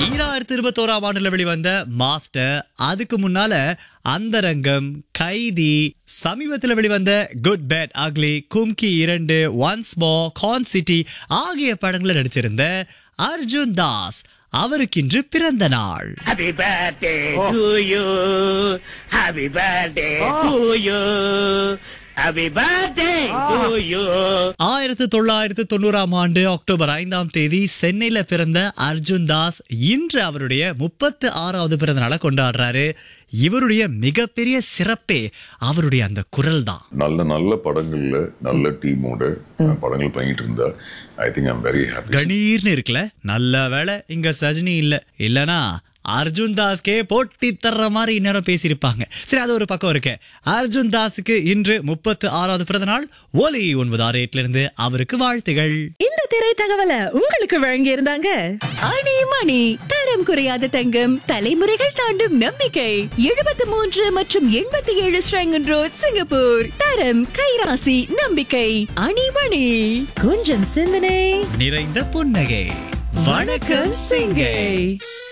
ஈராயிரத்தி இருபத்தோராம் ஆண்டுல வெளிவந்த மாஸ்டர் அதுக்கு முன்னால அந்தரங்கம் கைதி சமீபத்தில் வெளிவந்த குட் பேட் அக்லி கும்கி இரண்டு ஒன்ஸ் மோ கான் சிட்டி ஆகிய படங்களில் நடிச்சிருந்த அர்ஜுன் தாஸ் அவருக்கு இன்று பிறந்த நாள் Happy birthday to you. Happy birthday to you. Happy birthday to you. ஆயிரத்து தொள்ளாயிரத்து தொண்ணூறாம் ஆண்டு அக்டோபர் ஐந்தாம் தேதி சென்னையில பிறந்த அர்ஜுன் தாஸ் இன்று அவருடைய முப்பத்து ஆறாவது பிறந்த நாளை கொண்டாடுறாரு இவருடைய மிகப்பெரிய சிறப்பே அவருடைய அந்த குரல் தான் நல்ல நல்ல படங்கள்ல நல்ல டீமோட படங்கள் பண்ணிட்டு இருந்தா I think I'm very happy கணீர்னு இருக்குல்ல நல்ல வேளை இங்க சஜினி இல்ல இல்லனா அர்ஜுன் தாஸ்கே போட்டி தர்ற மாதிரி இந்நேரம் பேசியிருப்பாங்க சரி அது ஒரு பக்கம் இருக்கு அர்ஜுன் தாஸுக்கு இன்று முப்பத்து ஆறாவது பிறந்த நாள் ஒலி ஒன்பது ஆறு எட்டுல இருந்து அவருக்கு வாழ்த்துகள் இந்த திரை தகவலை உங்களுக்கு வழங்கி இருந்தாங்க ஆணி மணி தரம் குறையாத தங்கம் தலைமுறைகள் தாண்டும் நம்பிக்கை எழுபத்தி மூன்று மற்றும் எண்பத்தி ஏழு ஸ்ரங்கன் ரோட் சிங்கப்பூர் தரம் கைராசி நம்பிக்கை அணி மணி கொஞ்சம் சிந்தனை நிறைந்த புன்னகை வணக்கம் சிங்கை